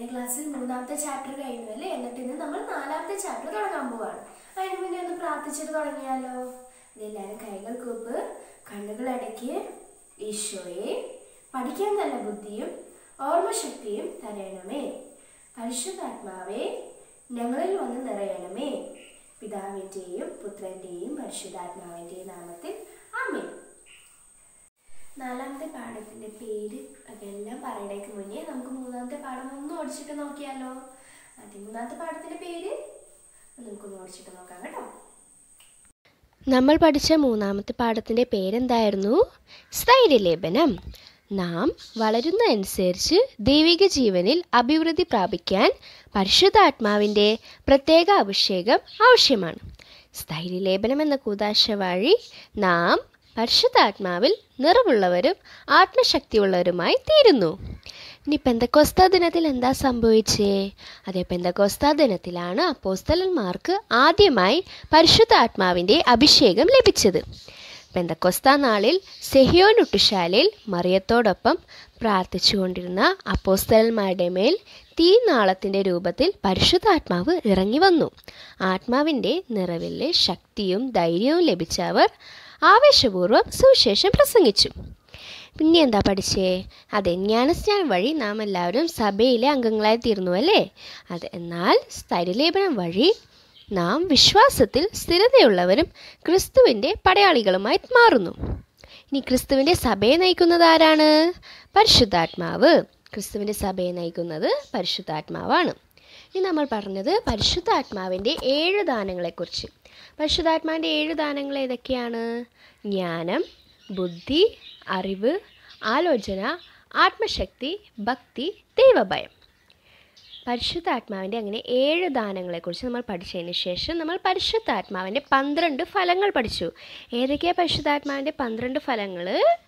ക്ലാസ്സിൽ മൂന്നാമത്തെ ചാപ്റ്റർ കഴിഞ്ഞു അല്ലേ എന്നിട്ട് ഇന്ന് നമ്മൾ നാലാമത്തെ ചാപ്റ്റർ തുടങ്ങാൻ പോവാണ് അതിന് മുന്നേ ഒന്ന് പ്രാർത്ഥിച്ചിട്ട് തുടങ്ങിയാലോ ഇതെല്ലാവരും കൈകൾ കൂപ്പ് കണ്ണുകൾ അടയ്ക്ക് ഈശോയെ പഠിക്കാൻ നല്ല ബുദ്ധിയും ഓർമ്മശക്തിയും തരയണമേ പരിശുദ്ധാത്മാവേ ഞങ്ങളിൽ വന്ന് നിറയണമേ പിതാവിൻ്റെയും പുത്രൻ്റെയും പരിശുദ്ധാത്മാവിൻ്റെയും നാമത്തിൽ അമ്മേ നാലാമത്തെ പാഠത്തിന്റെ പേര് അതെല്ലാം പറയണേക്ക് മുന്നേ നമുക്ക് മൂന്നാമത്തെ പാഠം ഒന്ന് ഓടിച്ചിട്ട് നോക്കിയാലോ ആദ്യം മൂന്നാമത്തെ പാഠത്തിന്റെ പേര് നമുക്കൊന്ന് ഓടിച്ചിട്ട് നോക്കാം കേട്ടോ നമ്മൾ പഠിച്ച മൂന്നാമത്തെ പാഠത്തിൻ്റെ പേരെന്തായിരുന്നു സ്ഥൈര്യലേപനം നാം വളരുന്നതനുസരിച്ച് ദൈവിക ജീവനിൽ അഭിവൃദ്ധി പ്രാപിക്കാൻ പരിശുദ്ധാത്മാവിൻ്റെ പ്രത്യേക അഭിഷേകം ആവശ്യമാണ് സ്ഥൈര്യലേപനം എന്ന കൂതാശ വഴി നാം പരിശുദ്ധാത്മാവിൽ നിറവുള്ളവരും ആത്മശക്തിയുള്ളവരുമായി തീരുന്നു ഇനി പെന്തക്കോസ്ത ദിനത്തിൽ എന്താ സംഭവിച്ചേ അതെ പെന്തക്കോസ്ത ദിനത്തിലാണ് അപ്പോസ്തലന്മാർക്ക് ആദ്യമായി പരിശുദ്ധാത്മാവിൻ്റെ അഭിഷേകം ലഭിച്ചത് പെന്തക്കോസ്ത നാളിൽ സെഹിയോനുട്ടുശാലയിൽ മറിയത്തോടൊപ്പം പ്രാർത്ഥിച്ചുകൊണ്ടിരുന്ന അപ്പോസ്തലന്മാരുടെ മേൽ തീനാളത്തിൻ്റെ രൂപത്തിൽ പരിശുദ്ധാത്മാവ് ഇറങ്ങി വന്നു ആത്മാവിൻ്റെ നിറവിലെ ശക്തിയും ധൈര്യവും ലഭിച്ച അവർ ആവേശപൂർവ്വം സുവിശേഷം പ്രസംഗിച്ചു പിന്നെ എന്താ പഠിച്ചേ അതെ ജ്ഞാനസ്നാനം വഴി നാം എല്ലാവരും സഭയിലെ അംഗങ്ങളായി തീർന്നു അല്ലേ അത് എന്നാൽ സ്ഥൈര്യലേപനം വഴി നാം വിശ്വാസത്തിൽ സ്ഥിരതയുള്ളവരും ക്രിസ്തുവിൻ്റെ പടയാളികളുമായി മാറുന്നു ഇനി ക്രിസ്തുവിൻ്റെ സഭയെ നയിക്കുന്നത് ആരാണ് പരിശുദ്ധാത്മാവ് ക്രിസ്തുവിൻ്റെ സഭയെ നയിക്കുന്നത് പരിശുദ്ധാത്മാവാണ് ഇനി നമ്മൾ പറഞ്ഞത് പരിശുദ്ധാത്മാവിൻ്റെ ഏഴ് ദാനങ്ങളെക്കുറിച്ച് പരിശുദ്ധാത്മാവിൻ്റെ ഏഴ് ദാനങ്ങൾ ഏതൊക്കെയാണ് ജ്ഞാനം ബുദ്ധി അറിവ് ആലോചന ആത്മശക്തി ഭക്തി ദൈവഭയം പരിശുദ്ധാത്മാവിൻ്റെ അങ്ങനെ ഏഴ് ദാനങ്ങളെക്കുറിച്ച് നമ്മൾ പഠിച്ചതിന് ശേഷം നമ്മൾ പരിശുദ്ധാത്മാവിൻ്റെ പന്ത്രണ്ട് ഫലങ്ങൾ പഠിച്ചു ഏതൊക്കെയാണ് പരിശുദ്ധാത്മാവിൻ്റെ പന്ത്രണ്ട് ഫലങ്ങൾ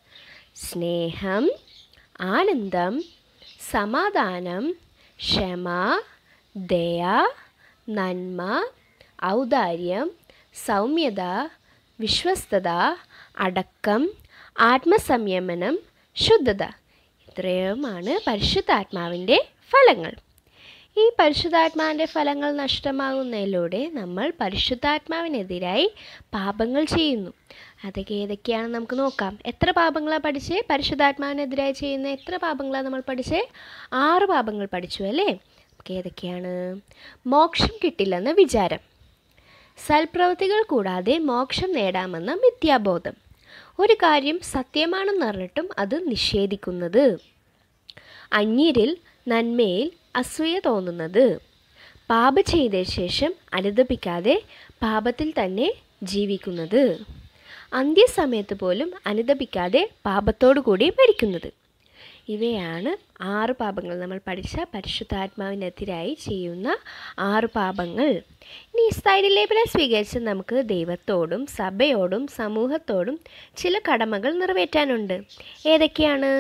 സ്നേഹം ആനന്ദം സമാധാനം ക്ഷമ ദയ നന്മ ഔദാര്യം സൗമ്യത വിശ്വസ്തത അടക്കം ആത്മസംയമനം ശുദ്ധത ഇത്രയുമാണ് പരിശുദ്ധാത്മാവിൻ്റെ ഫലങ്ങൾ ഈ പരിശുദ്ധാത്മാവിൻ്റെ ഫലങ്ങൾ നഷ്ടമാകുന്നതിലൂടെ നമ്മൾ പരിശുദ്ധാത്മാവിനെതിരായി പാപങ്ങൾ ചെയ്യുന്നു അതൊക്കെ ഏതൊക്കെയാണെന്ന് നമുക്ക് നോക്കാം എത്ര പാപങ്ങളാണ് പഠിച്ചേ പരിശുദ്ധാത്മാവിനെതിരായി ചെയ്യുന്ന എത്ര പാപങ്ങളാണ് നമ്മൾ പഠിച്ചേ ആറ് പാപങ്ങൾ പഠിച്ചു അല്ലേ നമുക്ക് ഏതൊക്കെയാണ് മോക്ഷം കിട്ടില്ലെന്ന വിചാരം സൽപ്രവൃത്തികൾ കൂടാതെ മോക്ഷം നേടാമെന്ന മിഥ്യാബോധം ഒരു കാര്യം സത്യമാണെന്ന് അറിഞ്ഞിട്ടും അത് നിഷേധിക്കുന്നത് അന്യരിൽ നന്മയിൽ അസൂയ തോന്നുന്നത് പാപ ചെയ്ത ശേഷം അനുദപിക്കാതെ പാപത്തിൽ തന്നെ ജീവിക്കുന്നത് അന്ത്യസമയത്ത് പോലും അനുദപിക്കാതെ പാപത്തോടു കൂടി മരിക്കുന്നത് ഇവയാണ് ആറ് പാപങ്ങൾ നമ്മൾ പഠിച്ച പരിശുദ്ധാത്മാവിനെതിരായി ചെയ്യുന്ന ആറ് പാപങ്ങൾ ഇനി സ്ഥൈര്യലേപനം സ്വീകരിച്ച് നമുക്ക് ദൈവത്തോടും സഭയോടും സമൂഹത്തോടും ചില കടമകൾ നിറവേറ്റാനുണ്ട് ഏതൊക്കെയാണ്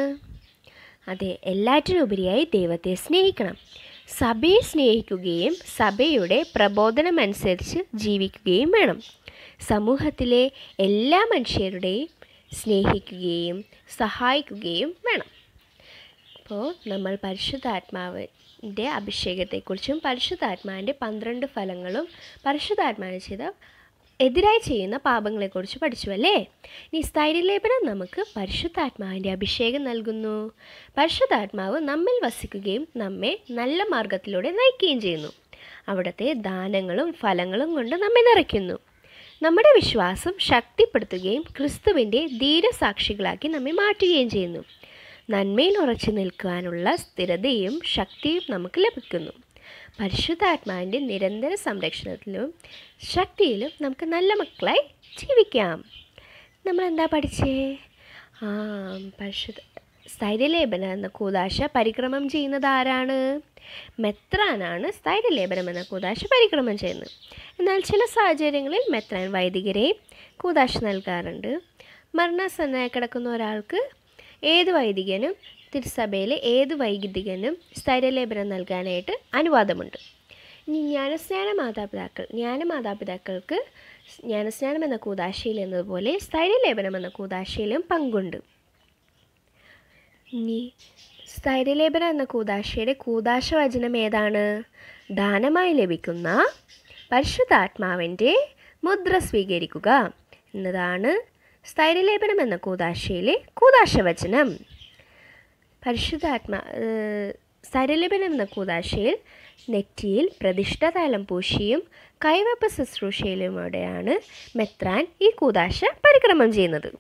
അതെ എല്ലാറ്റിനുപരിയായി ദൈവത്തെ സ്നേഹിക്കണം സഭയെ സ്നേഹിക്കുകയും സഭയുടെ പ്രബോധനമനുസരിച്ച് ജീവിക്കുകയും വേണം സമൂഹത്തിലെ എല്ലാ മനുഷ്യരുടെയും സ്നേഹിക്കുകയും സഹായിക്കുകയും വേണം അപ്പോൾ നമ്മൾ പരിശുദ്ധാത്മാവിൻ്റെ അഭിഷേകത്തെക്കുറിച്ചും പരിശുദ്ധാത്മാവിൻ്റെ പന്ത്രണ്ട് ഫലങ്ങളും പരിശുദ്ധാത്മാവിന് ചെയ്ത എതിരായി ചെയ്യുന്ന പാപങ്ങളെക്കുറിച്ച് പഠിച്ചു അല്ലേ ഇനി സ്ഥൈര്യലേപനം നമുക്ക് പരിശുദ്ധാത്മാവിൻ്റെ അഭിഷേകം നൽകുന്നു പരിശുദ്ധാത്മാവ് നമ്മിൽ വസിക്കുകയും നമ്മെ നല്ല മാർഗത്തിലൂടെ നയിക്കുകയും ചെയ്യുന്നു അവിടുത്തെ ദാനങ്ങളും ഫലങ്ങളും കൊണ്ട് നമ്മെ നിറയ്ക്കുന്നു നമ്മുടെ വിശ്വാസം ശക്തിപ്പെടുത്തുകയും ക്രിസ്തുവിൻ്റെ ധീരസാക്ഷികളാക്കി നമ്മെ മാറ്റുകയും ചെയ്യുന്നു നന്മയിൽ ഉറച്ചു നിൽക്കുവാനുള്ള സ്ഥിരതയും ശക്തിയും നമുക്ക് ലഭിക്കുന്നു പരിശുദ്ധാത്മാവിൻ്റെ നിരന്തര സംരക്ഷണത്തിലും ശക്തിയിലും നമുക്ക് നല്ല മക്കളായി ജീവിക്കാം നമ്മൾ എന്താ പഠിച്ചേ ആ പരിശുദ്ധ സ്ഥൈര്യലേപനം എന്ന കൂതാശ പരിക്രമം ചെയ്യുന്നത് ആരാണ് മെത്രാനാണ് സ്ഥൈര്യലേപനം എന്ന കൂതാശ പരിക്രമം ചെയ്യുന്നത് എന്നാൽ ചില സാഹചര്യങ്ങളിൽ മെത്രാൻ വൈദികരെയും കൂതാശ നൽകാറുണ്ട് മരണസന്നായി കിടക്കുന്ന ഒരാൾക്ക് ഏത് വൈദികനും തിരുസഭയിലെ ഏത് വൈദികനും സ്ഥൈര്യലേപനം നൽകാനായിട്ട് അനുവാദമുണ്ട് ഇനി ജ്ഞാനസ്നാന മാതാപിതാക്കൾ ജ്ഞാന മാതാപിതാക്കൾക്ക് ജ്ഞാനസ്നാനം എന്ന കൂതാശയിൽ എന്നതുപോലെ സ്ഥൈര്യലേപനം എന്ന കൂതാശയിലും പങ്കുണ്ട് ഇനി സ്ഥൈര്യലേപനം എന്ന കൂതാശയുടെ കൂതാശ വചനം ഏതാണ് ദാനമായി ലഭിക്കുന്ന പരിശുദ്ധാത്മാവിൻ്റെ മുദ്ര സ്വീകരിക്കുക എന്നതാണ് സ്ഥൈര്യലേപനം എന്ന കൂതാശയിലെ കൂതാശ വചനം പരിശുദ്ധാത്മാ ഏഹ്, സ്ഥൈര്യലേപനം എന്ന കൂതാശയിൽ നെറ്റിയിൽ പ്രതിഷ്ഠ തൈലം പൂശിയും കൈവപ്പ് ശുശ്രൂഷയിലുമൂടെയാണ് മെത്രാൻ ഈ കൂതാശ പരിക്രമം ചെയ്യുന്നത്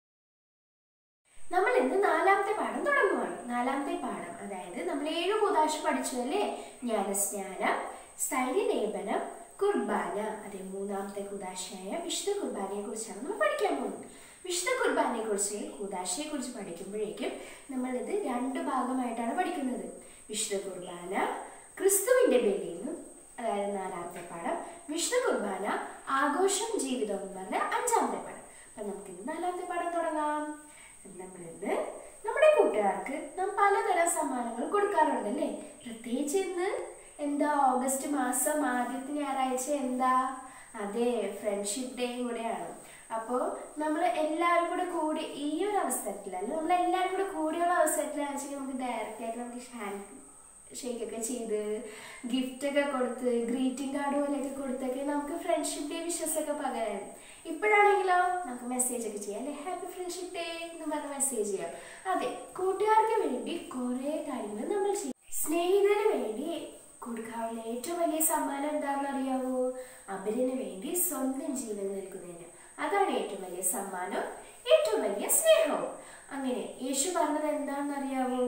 നമ്മൾ ഇന്ന് നാലാമത്തെ പാഠം തുടങ്ങുവാണ് നാലാമത്തെ പാഠം അതായത് നമ്മൾ ഏഴ് കൂതാശ പഠിച്ചു അല്ലേ ജ്ഞാനസ്നാനം സ്ഥൈര്യലേപനം കുർബാന അതെ മൂന്നാമത്തെ കൂതാശയായ വിശുദ്ധ കുർബാനയെ കുറിച്ചാണ് നമ്മൾ പഠിക്കാൻ പോകുന്നത് വിശുദ്ധ കുർബാനയെ കുറിച്ച് കൂതാശയെ കുറിച്ച് പഠിക്കുമ്പോഴേക്കും നമ്മൾ ഇത് രണ്ട് ഭാഗമായിട്ടാണ് പഠിക്കുന്നത് വിശുദ്ധ കുർബാന ക്രിസ്തുവിന്റെ ബലിയെന്നും അതായത് നാലാമത്തെ പാഠം വിശുദ്ധ കുർബാന ആഘോഷം ജീവിതം എന്ന് പറഞ്ഞ അഞ്ചാമത്തെ പാഠം അപ്പൊ നമുക്ക് ഇന്ന് നാലാമത്തെ പാഠം തുടങ്ങാം നമ്മളിന്ന് നമ്മുടെ കൂട്ടുകാർക്ക് നാം പലതരം സമ്മാനങ്ങൾ കൊടുക്കാറുണ്ട് അല്ലേ പ്രത്യേകിച്ച് ഇന്ന് എന്താ ഓഗസ്റ്റ് മാസം ആദ്യത്തെ ഞായറാഴ്ച എന്താ അതെ ഫ്രണ്ട്ഷിപ്പ് ഡേയും കൂടെയാണ് അപ്പോൾ നമ്മൾ എല്ലാവരും കൂടെ കൂടി ഈ ഒരു അവസരത്തിലല്ല നമ്മൾ എല്ലാവരും കൂടെ കൂടിയുള്ള അവസരത്തിലാണെന്ന് വെച്ചാൽ നമുക്ക് ഡയറക്റ്റ് ആയിട്ട് നമുക്ക് ഹാൻഡ് ഷേക്കൊക്കെ ചെയ്ത് ഗിഫ്റ്റ് ഒക്കെ കൊടുത്ത് ഗ്രീറ്റിംഗ് കാർഡ് പോലെയൊക്കെ കൊടുത്തൊക്കെ നമുക്ക് ഫ്രണ്ട്ഷിപ്പ് ഡേ വിശ്വസൊക്കെ പകരായിരുന്നു ഇപ്പോഴാണെങ്കിലോ നമുക്ക് മെസ്സേജ് ഒക്കെ ചെയ്യാം അല്ലെ ഹാപ്പി ഫ്രണ്ട്ഷിപ്പ് ഡേ എന്ന് പറഞ്ഞ് മെസ്സേജ് ചെയ്യാം അതെ കൂട്ടുകാർക്ക് വേണ്ടി കുറേ കാര്യങ്ങൾ നമ്മൾ ചെയ്യും സ്നേഹിതന് വേണ്ടി കൊടുക്കാനുള്ള ഏറ്റവും വലിയ സമ്മാനം എന്താണെന്ന് അറിയാവോ അവരിന് വേണ്ടി സ്വന്തം ജീവൻ നൽകുന്നതിന് അതാണ് ഏറ്റവും വലിയ സമ്മാനം ഏറ്റവും വലിയ സ്നേഹവും അങ്ങനെ യേശു പറഞ്ഞത് എന്താണെന്ന് അറിയാവോ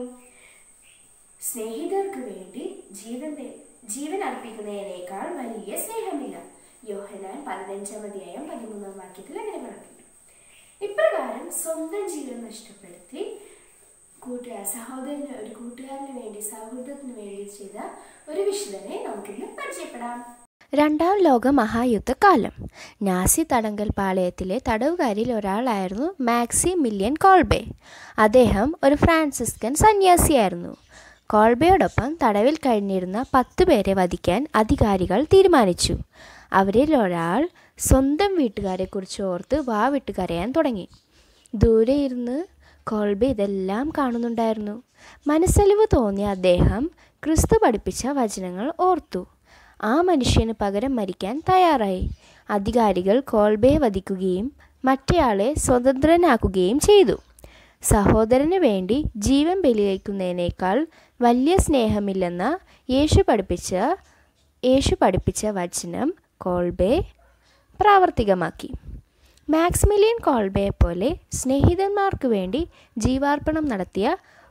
സ്നേഹിതർക്ക് വേണ്ടി ജീവൻ വെ- ജീവൻ അർപ്പിക്കുന്നതിനേക്കാൾ വലിയ സ്നേഹമില്ല യോഹനാൻ പതിനഞ്ചാം അധ്യായം പതിമൂന്നാം വാക്യത്തിൽ അങ്ങനെ പറഞ്ഞിട്ടുണ്ട് ഇപ്രകാരം സ്വന്തം ജീവൻ നഷ്ടപ്പെടുത്തി കൂട്ടുകാർ സഹോദരന് ഒരു കൂട്ടുകാരന് വേണ്ടി സൗഹൃദത്തിന് വേണ്ടി ചെയ്ത ഒരു വിശുദ്ധനെ നമുക്കിന്ന് പരിചയപ്പെടാം രണ്ടാം ലോക മഹായുദ്ധകാലം നാസി തടങ്കൽ പാളയത്തിലെ തടവുകാരിൽ ഒരാളായിരുന്നു മാക്സി മില്യൻ കോൾബെ അദ്ദേഹം ഒരു ഫ്രാൻസിസ്കൻ സന്യാസിയായിരുന്നു കോൾബയോടൊപ്പം തടവിൽ കഴിഞ്ഞിരുന്ന പത്തു പേരെ വധിക്കാൻ അധികാരികൾ തീരുമാനിച്ചു അവരിൽ ഒരാൾ സ്വന്തം വീട്ടുകാരെക്കുറിച്ച് ഓർത്ത് വാവിട്ട് കരയാൻ തുടങ്ങി ദൂരെ ഇരുന്ന് കോൾബെ ഇതെല്ലാം കാണുന്നുണ്ടായിരുന്നു മനസ്സലിവ് തോന്നിയ അദ്ദേഹം ക്രിസ്തു പഠിപ്പിച്ച വചനങ്ങൾ ഓർത്തു ആ മനുഷ്യന് പകരം മരിക്കാൻ തയ്യാറായി അധികാരികൾ കോൾബയെ വധിക്കുകയും മറ്റേയാളെ സ്വതന്ത്രനാക്കുകയും ചെയ്തു സഹോദരന് വേണ്ടി ജീവൻ ബലിവയ്ക്കുന്നതിനേക്കാൾ വലിയ സ്നേഹമില്ലെന്ന യേശു പഠിപ്പിച്ച യേശു പഠിപ്പിച്ച വചനം കോൾബെ പ്രാവർത്തികമാക്കി മാക്സിമിലിയൻ കോൾബയെ പോലെ സ്നേഹിതന്മാർക്ക് വേണ്ടി ജീവാർപ്പണം നടത്തിയ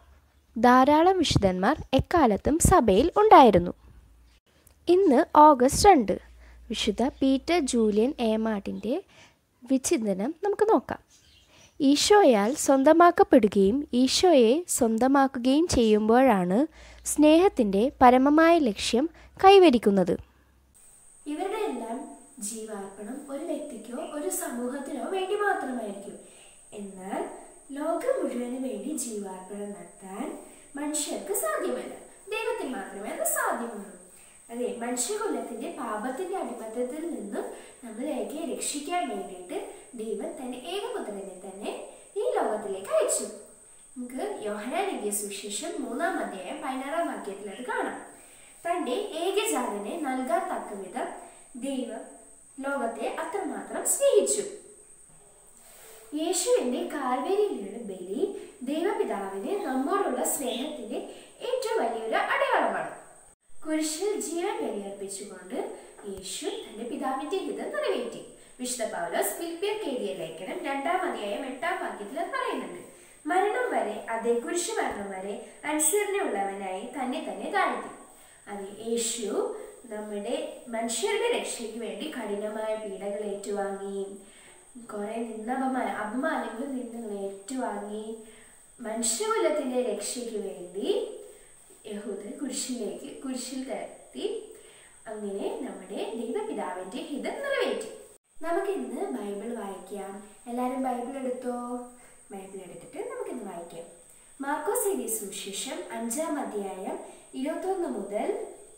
ധാരാളം വിശുദ്ധന്മാർ എക്കാലത്തും സഭയിൽ ഉണ്ടായിരുന്നു ഇന്ന് ഓഗസ്റ്റ് രണ്ട് വിശുദ്ധ പീറ്റർ ജൂലിയൻ ഏമാട്ടിൻ്റെ വിചിന്തനം നമുക്ക് നോക്കാം ഈശോയാൽ സ്വന്തമാക്കപ്പെടുകയും ഈശോയെ സ്വന്തമാക്കുകയും ചെയ്യുമ്പോഴാണ് സ്നേഹത്തിൻ്റെ പരമമായ ലക്ഷ്യം കൈവരിക്കുന്നത് ഇവരുടെ എല്ലാം ജീവാർപ്പണം ഒരു വ്യക്തിക്കോ ഒരു സമൂഹത്തിനോ വേണ്ടി മാത്രമായിരിക്കും എന്നാൽ ലോകം മുഴുവന് വേണ്ടി ജീവാർപ്പണം നടത്താൻ മനുഷ്യർക്ക് സാധ്യമല്ല ദൈവത്തിന് മാത്രമേ അത് സാധ്യമുള്ളൂ അതെ മനുഷ്യകുലത്തിന്റെ പാപത്തിന്റെ അടിമത്തത്തിൽ നിന്നും നമ്മളെയൊക്കെ രക്ഷിക്കാൻ വേണ്ടിയിട്ട് ദൈവം തന്റെ ഏകപുത്രനെ തന്നെ ഈ ലോകത്തിലേക്ക് അയച്ചു നമുക്ക് യോഹനാൻ എഴുതിയ സുവിശേഷം മൂന്നാം അധ്യായം പതിനാറാം വാക്യത്തിൽ അത് കാണാം തന്റെ ഏകജാതനെ നൽകാൻ തക്ക വിധം ദൈവം ലോകത്തെ അത്രമാത്രം സ്നേഹിച്ചു യേശുവിന്റെ കാൽവേരിയിലുള്ള ബലി ദൈവപിതാവിന് നമ്മോടുള്ള സ്നേഹത്തിന്റെ ഏറ്റവും വലിയൊരു അടയാളമാണ് കുരിശിൽ ജീവൻ ബലിയർപ്പിച്ചുകൊണ്ട് യേശു തന്റെ പിതാവിന്റെ ഹിതം നിറവേറ്റി വിശുദ്ധ പൗലോസ് ഫിലിപ്പിയർക്ക് എഴുതിയ ലേഖനം രണ്ടാം അധ്യായം എട്ടാം വാക്യത്തിൽ അത് പറയുന്നുണ്ട് മരണം വരെ അതേ കുരിശു മരണം വരെ അനുസരണയുള്ളവനായി തന്നെ തന്നെ താഴ്ത്തി അതെ യേശു നമ്മുടെ മനുഷ്യരുടെ രക്ഷയ്ക്ക് വേണ്ടി കഠിനമായ പീഡകൾ ഏറ്റുവാങ്ങി കുറെ നിന്നപമായ അപമാനങ്ങൾ നിന്നുകൾ ഏറ്റുവാങ്ങി മനുഷ്യകുലത്തിന്റെ രക്ഷയ്ക്ക് വേണ്ടി യഹൂദ കുരിശിലേക്ക് കുരിശിൽ കയറ്റി അങ്ങനെ നമ്മുടെ ദൈവപിതാവിന്റെ ഹിതം നിറവേറ്റി നമുക്ക് ഇന്ന് ബൈബിൾ വായിക്കാം എല്ലാവരും ബൈബിൾ എടുത്തോ ബൈബിൾ എടുത്തിട്ട് നമുക്കിന്ന് വായിക്കാം മാർക്കോസ് എഴുതിയ സുവിശേഷം അഞ്ചാം അധ്യായം ഇരുപത്തൊന്ന് മുതൽ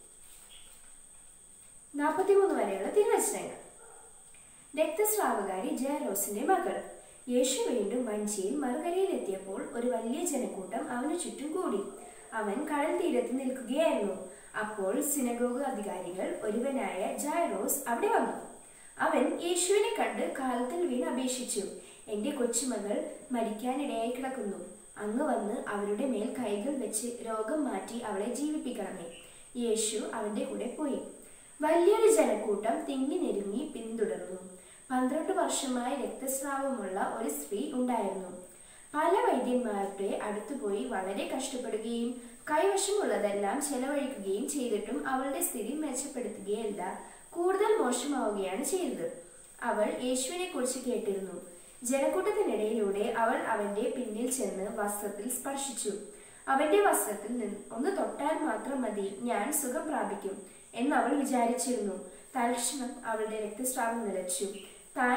നാൽപ്പത്തിമൂന്ന് വരെയുള്ള തിരുവചനങ്ങൾ രക്തസ്രാവകാരി ജയറോസിന്റെ മകൾ യേശു വീണ്ടും വഞ്ചിയിൽ മറുകരയിൽ എത്തിയപ്പോൾ ഒരു വലിയ ജനക്കൂട്ടം അവന് ചുറ്റും കൂടി അവൻ കടൽ തീരത്ത് നിൽക്കുകയായിരുന്നു അപ്പോൾ സിനഗോഗ് അധികാരികൾ ഒരുവനായ ജൈറോസ് അവിടെ വന്നു അവൻ യേശുവിനെ കണ്ട് കാലത്തിൽ വീണ് അപേക്ഷിച്ചു എന്റെ കൊച്ചുമകൾ മരിക്കാനിടയായി കിടക്കുന്നു അങ്ങ് വന്ന് അവരുടെ മേൽ കൈകൾ വെച്ച് രോഗം മാറ്റി അവളെ ജീവിപ്പിക്കണമേ യേശു അവന്റെ കൂടെ പോയി വലിയൊരു ജനക്കൂട്ടം തിങ്ങി നെരുങ്ങി പിന്തുടർന്നു പന്ത്രണ്ട് വർഷമായി രക്തസ്രാവമുള്ള ഒരു സ്ത്രീ ഉണ്ടായിരുന്നു പല വൈദ്യന്മാരുടെ അടുത്തുപോയി വളരെ കഷ്ടപ്പെടുകയും കൈവശമുള്ളതെല്ലാം ചെലവഴിക്കുകയും ചെയ്തിട്ടും അവളുടെ സ്ഥിതി മെച്ചപ്പെടുത്തുകയല്ല കൂടുതൽ മോശമാവുകയാണ് ചെയ്തത് അവൾ യേശുവിനെ കുറിച്ച് കേട്ടിരുന്നു ജനക്കൂട്ടത്തിനിടയിലൂടെ അവൾ അവന്റെ പിന്നിൽ ചെന്ന് വസ്ത്രത്തിൽ സ്പർശിച്ചു അവന്റെ വസ്ത്രത്തിൽ നിന്ന് ഒന്ന് തൊട്ടാൽ മാത്രം മതി ഞാൻ സുഖം പ്രാപിക്കും എന്ന് അവൾ വിചാരിച്ചിരുന്നു തൽക്ഷണം അവളുടെ രക്തസ്രാവം നിലച്ചു താൻ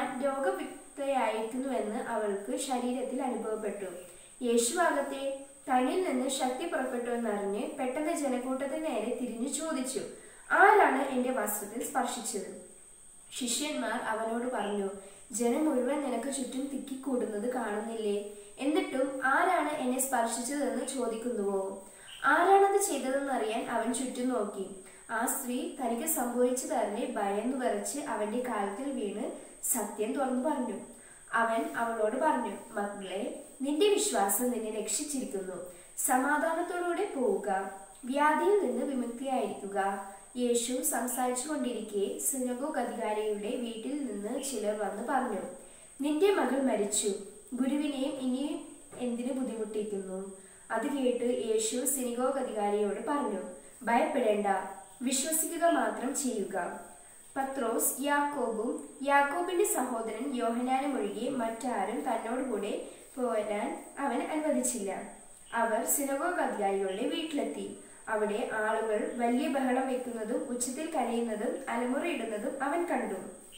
രോഗവിക്തയായിരിക്കുന്നുവെന്ന് അവൾക്ക് ശരീരത്തിൽ അനുഭവപ്പെട്ടു യേശുവാകത്തെ തന്നിൽ നിന്ന് ശക്തി പുറപ്പെട്ടു എന്നറിഞ്ഞ് പെട്ടെന്ന് ജനക്കൂട്ടത്തിന് നേരെ തിരിഞ്ഞു ചോദിച്ചു ആരാണ് എന്റെ വസ്ത്രത്തിൽ സ്പർശിച്ചത് ശിഷ്യന്മാർ അവനോട് പറഞ്ഞു ജനം മുഴുവൻ നിനക്ക് ചുറ്റും തിക്കിക്കൂടുന്നത് കാണുന്നില്ലേ എന്നിട്ടും ആരാണ് എന്നെ സ്പർശിച്ചതെന്ന് ചോദിക്കുന്നുവോ ആരാണത് ചെയ്തതെന്നറിയാൻ അവൻ ചുറ്റും നോക്കി ആ സ്ത്രീ തനിക്ക് സംഭവിച്ചതറിഞ്ഞ് ഭയന്നു വരച്ച് അവന്റെ കാലത്തിൽ വീണ് സത്യം തുറന്നു പറഞ്ഞു അവൻ അവളോട് പറഞ്ഞു മകളെ നിന്റെ വിശ്വാസം നിന്നെ രക്ഷിച്ചിരിക്കുന്നു സമാധാനത്തോടുകൂടെ പോവുക വ്യാധിയിൽ നിന്ന് വിമുക്തിയായിരിക്കുക യേശു സംസാരിച്ചു കൊണ്ടിരിക്കെ സിനഗോഗ് അധികാരിയുടെ വീട്ടിൽ നിന്ന് ചിലർ വന്ന് പറഞ്ഞു നിന്റെ മകൾ മരിച്ചു ഗുരുവിനെയും ഇനിയും എന്തിനു ബുദ്ധിമുട്ടിക്കുന്നു അത് കേട്ട് യേശു സിനിഗോഗ് അധികാരിയോട് പറഞ്ഞു ഭയപ്പെടേണ്ട വിശ്വസിക്കുക മാത്രം ചെയ്യുക പത്രോസ് യാക്കോബും യാക്കോബിന്റെ സഹോദരൻ യോഹനാനും ഒഴികെ മറ്റാരും തന്നോടുകൂടെ പോരാൻ അവൻ അനുവദിച്ചില്ല അവർ സിനഗോഗ് അധികാരികളുടെ വീട്ടിലെത്തി അവിടെ ആളുകൾ വലിയ ബഹളം വെക്കുന്നതും ഉച്ചത്തിൽ കരയുന്നതും അലമുറയിടുന്നതും അവൻ കണ്ടു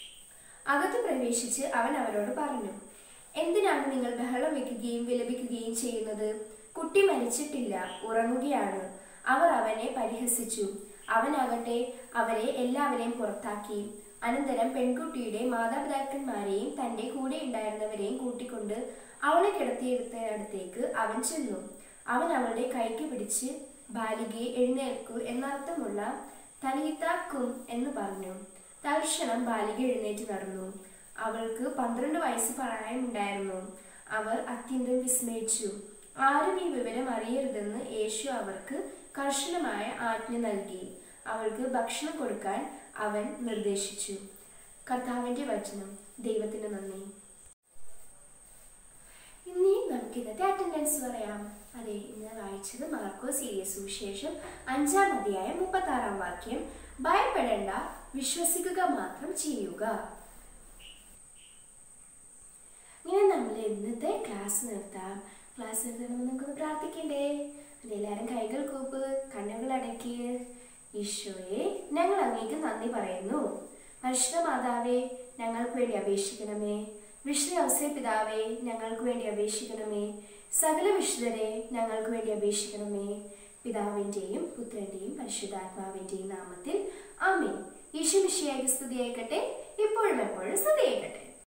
അകത്ത് പ്രവേശിച്ച് അവൻ അവരോട് പറഞ്ഞു എന്തിനാണ് നിങ്ങൾ ബഹളം വെക്കുകയും വിലപിക്കുകയും ചെയ്യുന്നത് കുട്ടി മരിച്ചിട്ടില്ല ഉറങ്ങുകയാണ് അവർ അവനെ പരിഹസിച്ചു അവനാകട്ടെ അവരെ എല്ലാവരെയും പുറത്താക്കി അനന്തരം പെൺകുട്ടിയുടെ മാതാപിതാക്കന്മാരെയും തന്റെ കൂടെ ഉണ്ടായിരുന്നവരെയും കൂട്ടിക്കൊണ്ട് അവളെ കിടത്തിയെടുത്തടുത്തേക്ക് അവൻ ചെന്നു അവൻ അവളുടെ കൈക്ക് പിടിച്ച് ബാലികയെ എഴുന്നേൽക്കൂ എന്നർത്ഥമുള്ള തലീത്താക്കും എന്ന് പറഞ്ഞു തൽക്ഷണം ബാലിക എഴുന്നേറ്റ് നടന്നു അവൾക്ക് പന്ത്രണ്ട് വയസ്സ് പ്രായമുണ്ടായിരുന്നു അവർ അത്യന്തം വിസ്മയിച്ചു ആരും ഈ വിവരം അറിയരുതെന്ന് യേശു അവർക്ക് കർശനമായ ആജ്ഞ നൽകി അവൾക്ക് ഭക്ഷണം കൊടുക്കാൻ അവൻ നിർദ്ദേശിച്ചു കർത്താവിന്റെ വചനം ദൈവത്തിന് നന്ദി ഇനി നമുക്ക് ഇന്നത്തെ അറ്റൻഡൻസ് പറയാം അതെ ഇന്ന് വായിച്ചത് മാർക്കോ സീരിയസ് സുവിശേഷം അഞ്ചാം അധ്യായം മുപ്പത്തി ആറാം വാക്യം ഭയപ്പെടേണ്ട വിശ്വസിക്കുക മാത്രം ചെയ്യുക ഇങ്ങനെ നമ്മൾ ഇന്നത്തെ ക്ലാസ് നിർത്താം ക്ലാസ് നിർത്തണമെന്ന് നമുക്കൊന്ന് പ്രാർത്ഥിക്കണ്ടേ അതെല്ലാവരും കൈകൾ കൂപ്പ് കണ്ണുകൾ അടക്കി ഈശോയെ ഞങ്ങൾ അങ്ങേക്ക് നന്ദി പറയുന്നു പരിശുദ്ധ മാതാവേ ഞങ്ങൾക്ക് വേണ്ടി അപേക്ഷിക്കണമേ വിഷ്ണു ഔസേ പിതാവേ ഞങ്ങൾക്ക് വേണ്ടി അപേക്ഷിക്കണമേ സകല വിശുദ്ധരെ ഞങ്ങൾക്ക് വേണ്ടി അപേക്ഷിക്കണമേ പിതാവിൻ്റെയും പുത്രൻ്റെയും പരിശുദ്ധാത്മാവിൻ്റെയും നാമത്തിൽ ആമേൻ ഈശോ മിഷിയായി സ്തുതിയായിക്കട്ടെ ഇപ്പോഴും എപ്പോഴും സ്തുതിയായിക്കട്ടെ